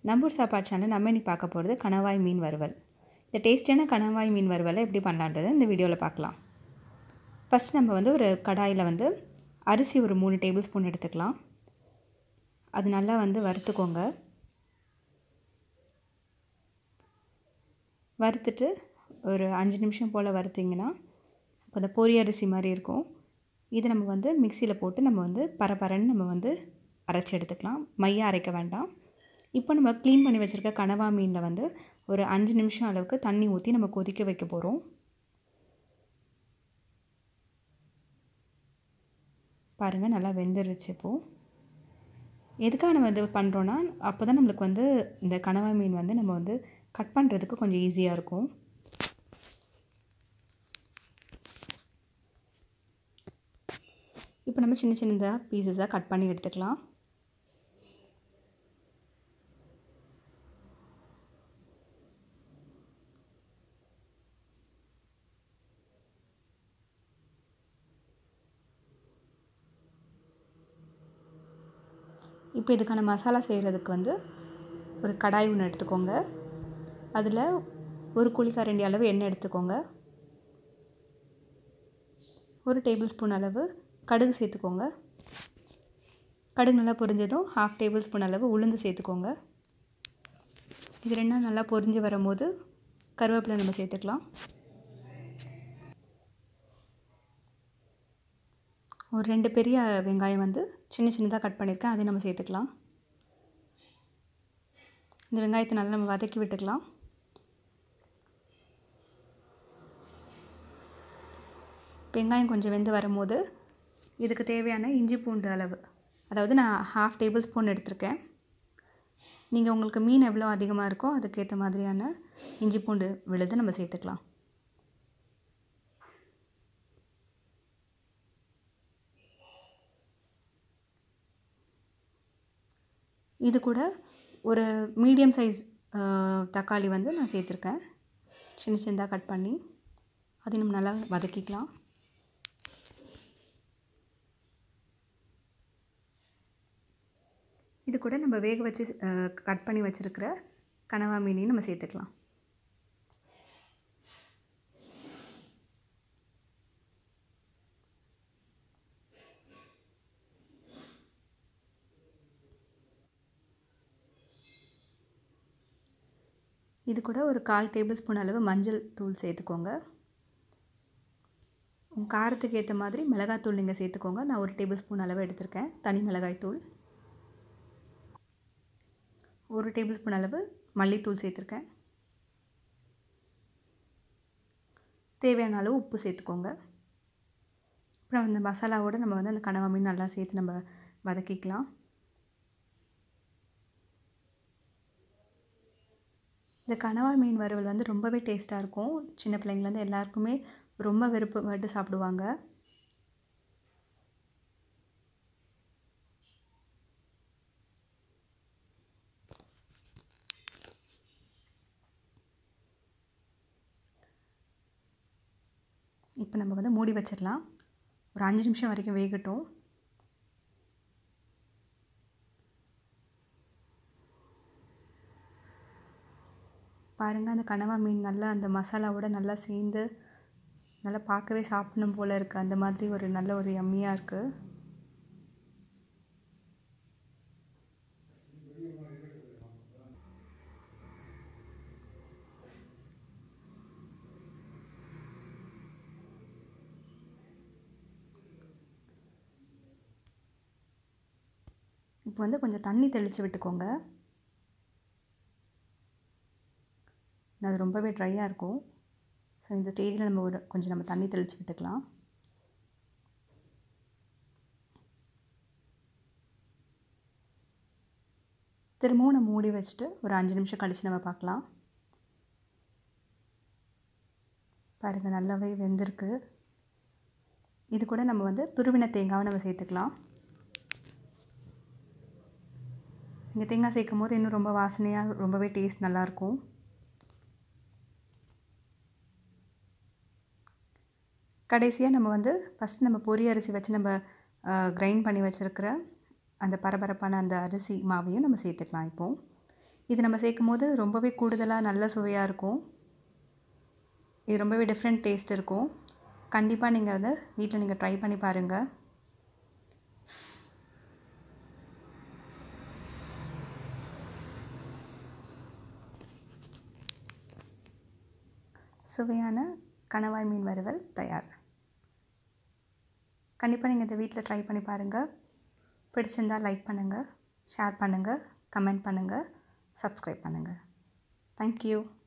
நம்பூர் சாப்பாடு சேனல் நம்ம இன்னைக்கு பார்க்க போகிறது கணவாய் மீன் வறுவல் இந்த டேஸ்டியான கணவாய் மீன் வறுவலை எப்படி பண்ணலான்றதை இந்த வீடியோவில் பார்க்கலாம் ஃபஸ்ட் நம்ம வந்து ஒரு கடாயில் வந்து அரிசி ஒரு மூணு டேபிள் ஸ்பூன் எடுத்துக்கலாம் அது நல்லா வந்து வறுத்துக்கோங்க வறுத்துட்டு ஒரு அஞ்சு நிமிஷம் போல் வறுத்திங்கன்னா அப்போ அந்த பொரி அரிசி மாதிரி இருக்கும் இது நம்ம வந்து மிக்சியில் போட்டு நம்ம வந்து பரபரன்னு நம்ம வந்து அரைச்சி எடுத்துக்கலாம் மையாக அரைக்க வேண்டாம் இப்போ நம்ம க்ளீன் பண்ணி வச்சுருக்க கனவா மீனில் வந்து ஒரு அஞ்சு நிமிஷம் அளவுக்கு தண்ணி ஊற்றி நம்ம கொதிக்க வைக்க போகிறோம் பாருங்கள் நல்லா வெந்துருச்சு இப்போது எதுக்காக நம்ம இது பண்ணுறோன்னா அப்போ தான் நம்மளுக்கு வந்து இந்த கனவா மீன் வந்து நம்ம வந்து கட் பண்ணுறதுக்கு கொஞ்சம் ஈஸியாக இருக்கும் இப்போ நம்ம சின்ன சின்னதாக பீசஸாக கட் பண்ணி எடுத்துக்கலாம் இப்போ இதுக்கான மசாலா செய்கிறதுக்கு வந்து ஒரு கடாய் ஒன்று எடுத்துக்கோங்க அதில் ஒரு குழிக்கரண்டி அளவு எண்ணெய் எடுத்துக்கோங்க ஒரு டேபிள் ஸ்பூன் அளவு கடுகு சேர்த்துக்கோங்க கடுகு நல்லா பொரிஞ்சதும் ஹாஃப் டேபிள் ஸ்பூன் அளவு உளுந்து சேர்த்துக்கோங்க இது ரெண்டும் நல்லா பொரிஞ்சு வரும்போது கருவேப்பிலை நம்ம சேர்த்துக்கலாம் ஒரு ரெண்டு பெரிய வெங்காயம் வந்து சின்ன சின்னதாக கட் பண்ணியிருக்கேன் அதை நம்ம சேர்த்துக்கலாம் இந்த வெங்காயத்தை நல்லா நம்ம வதக்கி விட்டுக்கலாம் வெங்காயம் கொஞ்சம் வெந்து வரும்போது இதுக்கு தேவையான இஞ்சி பூண்டு அளவு அதாவது நான் ஹாஃப் டேபிள் ஸ்பூன் எடுத்திருக்கேன் நீங்கள் உங்களுக்கு மீன் எவ்வளோ அதிகமாக இருக்கோ அதுக்கேற்ற மாதிரியான இஞ்சி பூண்டு விழுது நம்ம சேர்த்துக்கலாம் இது கூட ஒரு மீடியம் சைஸ் தக்காளி வந்து நான் சேர்த்துருக்கேன் சின்ன சின்னதாக கட் பண்ணி அதை நம்ம நல்லா வதக்கிக்கலாம் இது கூட நம்ம வேக வச்சு கட் பண்ணி வச்சுருக்கிற கனவா மீனையும் நம்ம சேர்த்துக்கலாம் இது கூட ஒரு கால் டேபிள் ஸ்பூன் அளவு மஞ்சள் தூள் சேர்த்துக்கோங்க உங்கள் காரத்துக்கு ஏற்ற மாதிரி மிளகாத்தூள் நீங்கள் சேர்த்துக்கோங்க நான் ஒரு டேபிள் ஸ்பூன் அளவு எடுத்திருக்கேன் தனி மிளகாய் தூள் ஒரு டேபிள் ஸ்பூன் அளவு மல்லித்தூள் சேர்த்துருக்கேன் தேவையான அளவு உப்பு சேர்த்துக்கோங்க அப்புறம் அந்த மசாலாவோடு நம்ம வந்து அந்த கனவா மீன் நல்லா சேர்த்து நம்ம வதக்கிக்கலாம் இந்த கனவா மீன் வறுவல் வந்து ரொம்பவே டேஸ்ட்டாக இருக்கும் சின்ன பிள்ளைங்கலேருந்து எல்லாருக்குமே ரொம்ப விருப்பப்பட்டு சாப்பிடுவாங்க இப்போ நம்ம வந்து மூடி வச்சிடலாம் ஒரு அஞ்சு நிமிஷம் வரைக்கும் வேகட்டும் பாருங்கள் அந்த கனவா மீன் நல்லா அந்த மசாலாவோட நல்லா சேர்ந்து நல்லா பார்க்கவே சாப்பிடணும் போல் இருக்குது அந்த மாதிரி ஒரு நல்ல ஒரு யம்மியாக இருக்குது இப்போ வந்து கொஞ்சம் தண்ணி தெளித்து விட்டுக்கோங்க அது ரொம்பவே ட்ரையாக இருக்கும் ஸோ இந்த ஸ்டேஜில் நம்ம ஒரு கொஞ்சம் நம்ம தண்ணி தெளித்து விட்டுக்கலாம் திரும்பவும் நம்ம மூடி வச்சுட்டு ஒரு அஞ்சு நிமிஷம் கழித்து நம்ம பார்க்கலாம் பாருங்கள் நல்லாவே வெந்திருக்கு இது கூட நம்ம வந்து துருவின தேங்காவை நம்ம சேர்த்துக்கலாம் நீங்கள் தேங்காய் சேர்க்கும் போது இன்னும் ரொம்ப வாசனையாக ரொம்பவே டேஸ்ட் நல்லாயிருக்கும் கடைசியாக நம்ம வந்து ஃபஸ்ட் நம்ம பொரி அரிசி வச்சு நம்ம கிரைண்ட் பண்ணி வச்சுருக்கிற அந்த பரபரப்பான அந்த அரிசி மாவையும் நம்ம சேர்த்துக்கலாம் இப்போது இது நம்ம சேர்க்கும் போது ரொம்பவே கூடுதலாக நல்ல சுவையாக இருக்கும் இது ரொம்பவே டிஃப்ரெண்ட் டேஸ்ட் இருக்கும் கண்டிப்பாக நீங்கள் அதை வீட்டில் நீங்கள் ட்ரை பண்ணி பாருங்கள் சுவையான கணவாய் மீன் வறுவல் தயார் கண்டிப்பாக நீங்கள் இதை வீட்டில் ட்ரை பண்ணி பாருங்கள் பிடிச்சிருந்தால் லைக் பண்ணுங்கள் ஷேர் பண்ணுங்கள் கமெண்ட் பண்ணுங்கள் சப்ஸ்கிரைப் பண்ணுங்கள் தேங்க்யூ